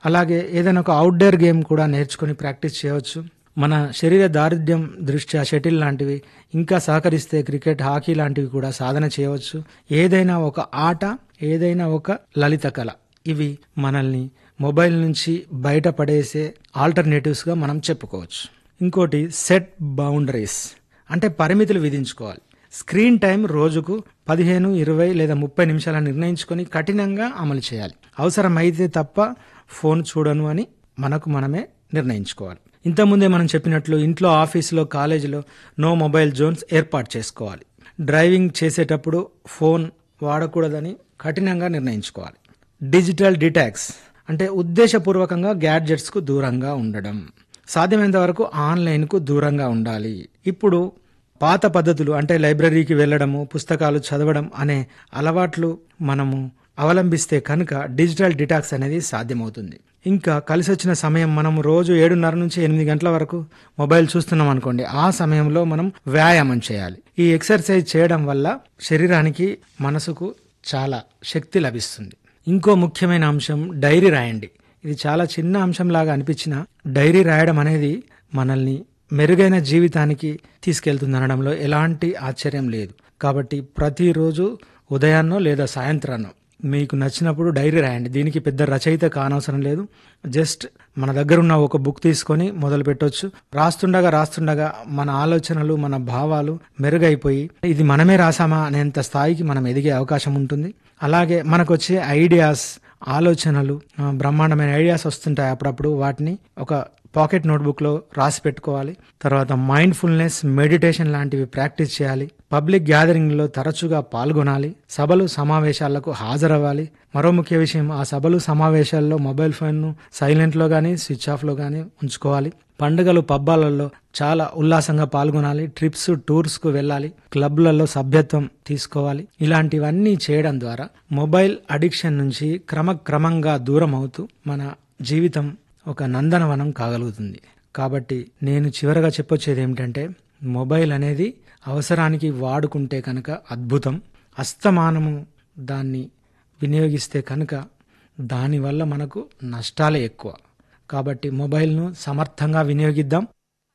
అలాగే ఏదైనా ఒక అవుట్డోర్ గేమ్ కూడా నేర్చుకొని ప్రాక్టీస్ చేయవచ్చు మన శరీర దారిద్ర్యం దృష్ట్యా షటిల్ లాంటివి ఇంకా సహకరిస్తే క్రికెట్ హాకీ లాంటివి కూడా సాధన చేయవచ్చు ఏదైనా ఒక ఆట ఏదైనా ఒక లలిత కళ ఇవి మనల్ని మొబైల్ నుంచి బయటపడేసే ఆల్టర్నేటివ్స్గా మనం చెప్పుకోవచ్చు ఇంకోటి సెట్ బౌండరీస్ అంటే పరిమితులు విధించుకోవాలి స్క్రీన్ టైం రోజుకు పదిహేను ఇరవై లేదా ముప్పై నిమిషాలను నిర్ణయించుకొని కఠినంగా అమలు చేయాలి అవసరమైతే తప్ప ఫోన్ చూడను అని మనకు మనమే నిర్ణయించుకోవాలి ఇంతకుముందే మనం చెప్పినట్లు ఇంట్లో ఆఫీసులో కాలేజీలో నో మొబైల్ జోన్స్ ఏర్పాటు చేసుకోవాలి డ్రైవింగ్ చేసేటప్పుడు ఫోన్ వాడకూడదని కఠినంగా నిర్ణయించుకోవాలి డిజిటల్ డిటాక్స్ అంటే ఉద్దేశపూర్వకంగా గ్యాడ్జెట్స్కు దూరంగా ఉండడం సాధ్యమైనంత వరకు ఆన్లైన్కు దూరంగా ఉండాలి ఇప్పుడు పాత పద్ధతులు అంటే లైబ్రరీకి వెళ్ళడము పుస్తకాలు చదవడం అనే అలవాట్లు మనము అవలంబిస్తే కనుక డిజిటల్ డిటాక్స్ అనేది సాధ్యమవుతుంది ఇంకా కలిసి వచ్చిన సమయం మనం రోజు ఏడున్నర నుంచి ఎనిమిది గంటల వరకు మొబైల్ చూస్తున్నాం అనుకోండి ఆ సమయంలో మనం వ్యాయామం చేయాలి ఈ ఎక్సర్సైజ్ చేయడం వల్ల శరీరానికి మనసుకు చాలా శక్తి లభిస్తుంది ఇంకో ముఖ్యమైన అంశం డైరీ రాయండి ఇది చాలా చిన్న అంశంలాగా అనిపించిన డైరీ రాయడం అనేది మనల్ని మెరుగైన జీవితానికి తీసుకెళ్తుంది అనడంలో ఎలాంటి ఆశ్చర్యం లేదు కాబట్టి ప్రతిరోజు ఉదయాన్నో లేదా సాయంత్రాన్నో మీకు నచ్చినప్పుడు డైరీ రాయండి దీనికి పెద్ద రచయిత కానవసరం లేదు జస్ట్ మన దగ్గర ఉన్న ఒక బుక్ తీసుకొని మొదలు పెట్టొచ్చు రాస్తుండగా రాస్తుండగా మన ఆలోచనలు మన భావాలు మెరుగైపోయి ఇది మనమే రాసామా అనేంత స్థాయికి మనం ఎదిగే అవకాశం ఉంటుంది అలాగే మనకు వచ్చే ఐడియాస్ ఆలోచనలు ఆ, బ్రహ్మాండమైన ఐడియాస్ వస్తుంటాయి అప్పుడప్పుడు వాటిని ఒక పాకెట్ నోట్బుక్లో రాసి పెట్టుకోవాలి తర్వాత మైండ్ఫుల్నెస్ మెడిటేషన్ లాంటివి ప్రాక్టీస్ చేయాలి పబ్లిక్ గ్యాదరింగ్లో తరచుగా పాల్గొనాలి సభలు సమావేశాలకు హాజరవ్వాలి మరో ముఖ్య విషయం ఆ సభలు సమావేశాల్లో మొబైల్ ఫోన్ను సైలెంట్లో కానీ స్విచ్ ఆఫ్లో కానీ ఉంచుకోవాలి పండుగలు పబ్బాలలో చాలా ఉల్లాసంగా పాల్గొనాలి ట్రిప్స్ టూర్స్కు వెళ్ళాలి క్లబ్లలో సభ్యత్వం తీసుకోవాలి ఇలాంటివన్నీ చేయడం ద్వారా మొబైల్ అడిక్షన్ నుంచి క్రమక్రమంగా దూరం అవుతూ మన జీవితం ఒక నందనవనం కాగలుగుతుంది కాబట్టి నేను చివరగా చెప్పొచ్చేది ఏమిటంటే మొబైల్ అనేది అవసరానికి వాడుకుంటే కనుక అద్భుతం అస్తమానము దాన్ని వినియోగిస్తే కనుక దానివల్ల మనకు నష్టాలే ఎక్కువ కాబట్టి మొబైల్ను సమర్థంగా వినియోగిద్దాం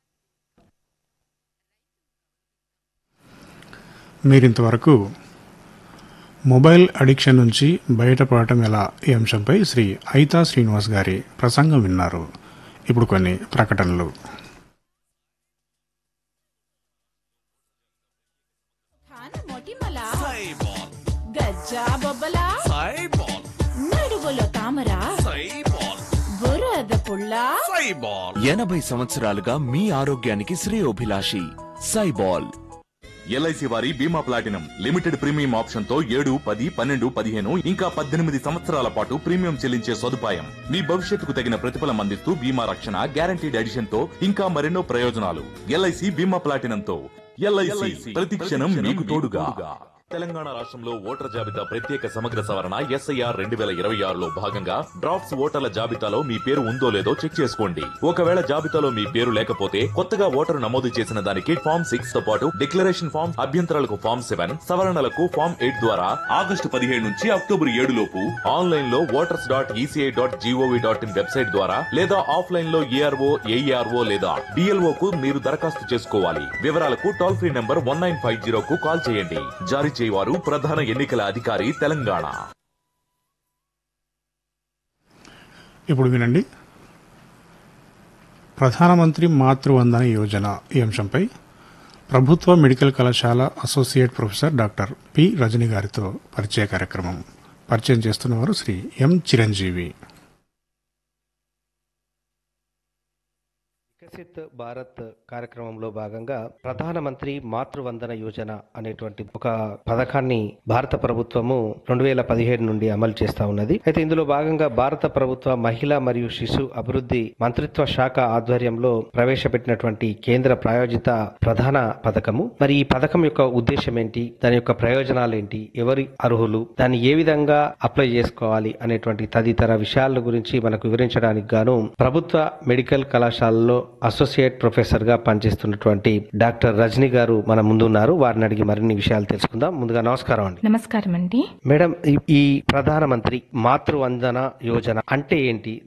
మీరింతవరకు మొబైల్ అడిక్షన్ నుంచి బయటపడటం ఎలా ఈ అంశంపై శ్రీ ఐతా శ్రీనివాస్ గారి ప్రసంగం విన్నారు ఇప్పుడు కొన్ని ప్రకటనలు ఖాన మొటిమల గజ్జా బొబ్బల నడువులో తామర బురద పుల్ల ఎనభై సంవత్సరాలుగా మీ ఆరోగ్యానికి శ్రేయోభిలాషి సైబాల్ ఎల్ఐసి వారి బీమా ప్లాటినం లిమిటెడ్ ప్రీమియం ఆప్షన్ తో ఏడు పది పన్నెండు పదిహేను ఇంకా పద్దెనిమిది సంవత్సరాల పాటు ప్రీమియం చెల్లించే సదుపాయం మీ భవిష్యత్తుకు తగిన ప్రతిఫలం అందిస్తూ బీమా రక్షణ గ్యారంటీడ్ ఎడిషన్ తో ఇంకా మరెన్నో ప్రయోజనాలు ఎల్ఐసి బీమా ప్లాటినం తో ఎల్ఐసి ప్రతి క్షణం మీకు తోడుగా తెలంగాణ రాష్ట్రంలో ఓటర్ జాబితా ప్రత్యేక సమగ్ర సవరణ ఎస్ఐఆర్ రెండు వేల ఇరవై ఆరులో భాగంగా డ్రాఫ్ట్స్ ఓటర్ల జాబితాలో మీ పేరు ఉందో లేదో చెక్ చేసుకోండి ఒకవేళ జాబితాలో మీ పేరు లేకపోతే కొత్తగా ఓటరు నమోదు చేసిన దానికి ఫామ్ సిక్స్ తో పాటు డిక్లరేషన్ ఫామ్ అభ్యంతరాలకు ఫామ్ సెవెన్ సవరణలకు ఫామ్ ఎయిట్ ద్వారా ఆగస్టు పదిహేడు నుంచి అక్టోబర్ ఏడు లోపు ఆన్లైన్ లో voters dot ECI dot gov dot in website ద్వారా లేదా ఆఫ్లైన్ లో ఏఆర్ఓ ఏఈఆర్ఓ లేదా డిఎల్ఓ కు మీరు దరఖాస్తు చేసుకోవాలి వివరాలకు toll free number one nine five zero కు కాల్ చేయండి జారీ చేయవారు ప్రధాన ఎన్నికల అధికారి తెలంగాణ ఇప్పుడు వినండి ప్రధానమంత్రి మాతృవందన యోజన ఈ అంశంపై ప్రభుత్వ మెడికల్ కళాశాల associate professor doctor P Rajani గారితో పరిచయ కార్యక్రమం పరిచయం చేస్తున్నవారు శ్రీ ఎం చిరంజీవి వికసిత్ భారత్ కార్యక్రమంలో భాగంగా ప్రధానమంత్రి మాతృవందన యోజన అనేటువంటి ఒక పథకాన్ని భారత ప్రభుత్వము రెండు వేల పదిహేడు నుండి అమలు చేస్తా ఉన్నది అయితే ఇందులో భాగంగా భారత ప్రభుత్వ మహిళా మరియు శిశు అభివృద్ధి మంత్రిత్వ శాఖ ఆధ్వర్యంలో ప్రవేశపెట్టినటువంటి కేంద్ర ప్రాయోజిత ప్రధాన పథకము మరి ఈ పథకం యొక్క ఉద్దేశం ఏంటి దాని యొక్క ప్రయోజనాలు ఏంటి ఎవరి అర్హులు దాన్ని ఏ విధంగా అప్లై చేసుకోవాలి అనేటువంటి తదితర విషయాల గురించి మనకు వివరించడానికి గాను ప్రభుత్వ మెడికల్ కళాశాలలో అసోసియేట్ ప్రొఫెసర్ గా పనిచేస్తున్నటువంటి డాక్టర్ రజని గారు మన ముందున్నారు వారిని అడిగి మరిన్ని విషయాలు తెలుసుకుందాం ముందుగా నమస్కారం అండి నమస్కారం అండి మేడం ఈ- ఈ ప్రధానమంత్రి మాతృవందన యోజన అంటే ఏంటి